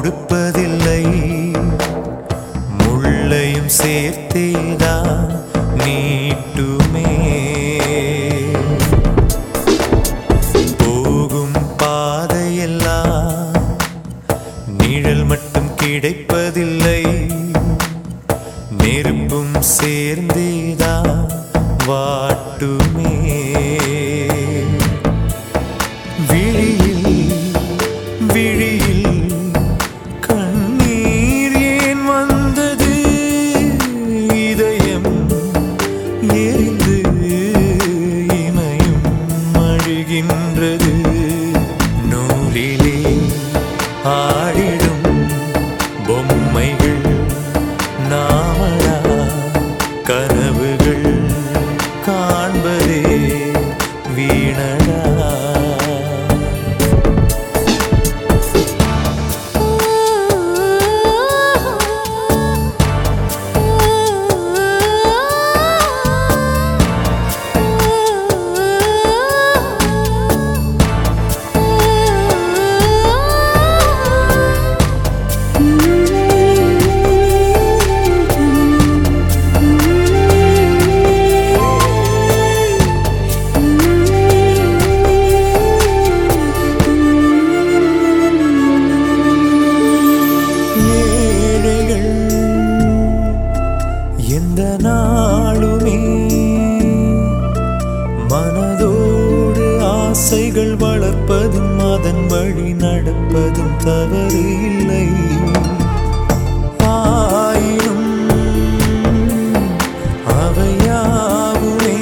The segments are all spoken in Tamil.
கொடுப்பதில்லை முள்ளையும் சேர்த்தேதான் நீட்டுமே போகும் பாதையெல்லாம் நிழல் மட்டும் கிடைப்பதில்லை நெருப்பும் சேர்ந்தேதான் வாட்டுமே விழியில் விழியில் கண்ணீர் ஏன் வந்தது இதயம் எரிந்து இமையும் அழுகின்றது நூலிலே ஆடிடும் பொம்மைகள் நாமடா கனவுகள் காண்பதே வீணடா ஏழைகள் எந்த நாளுமே மனதோடு ஆசைகள் வளர்ப்பதும் அதன் வழி நடப்பதும் தவறு இல்லை ஆயினும் அவையாவுமே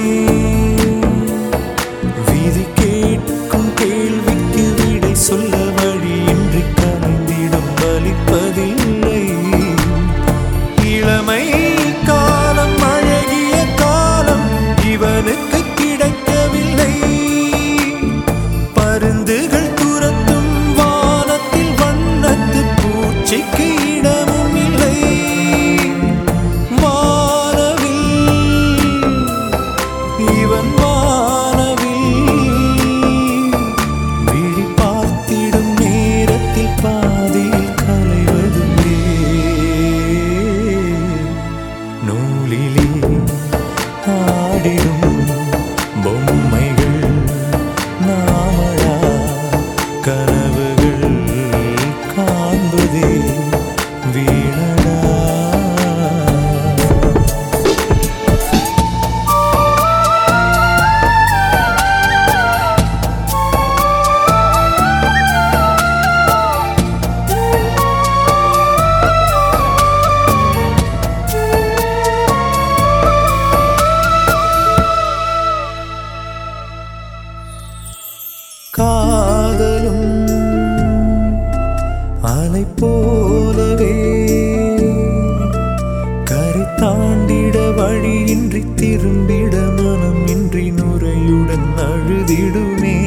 விதி கேட்கும் கேள்விக்கு விடை சொல்ல வழியின்றி கலைந்திடும் பலிப்பதில்லை இளமை காலம் அழகிய காலம் இவனுக்கு கிடைக்கவில்லை பருந்துகள் துரத்தும் வானத்தில் வண்ணத்து பூச்சிக்கு இடமும் இல்லை வானவில் இவன் வானவில் விழி பார்த்திடும் நேரத்தில் பாதியில் கலைவதும் நூலிலே ஆடிடும் பொம்மைகள் நாமடா கனவுகள் காண்பதே வீணடா காதலும் அலை போலவே கரை தாண்டிட வழியின்றி திரும்பிட மனம் இன்றி நுரையுடன் அழுதிடுமே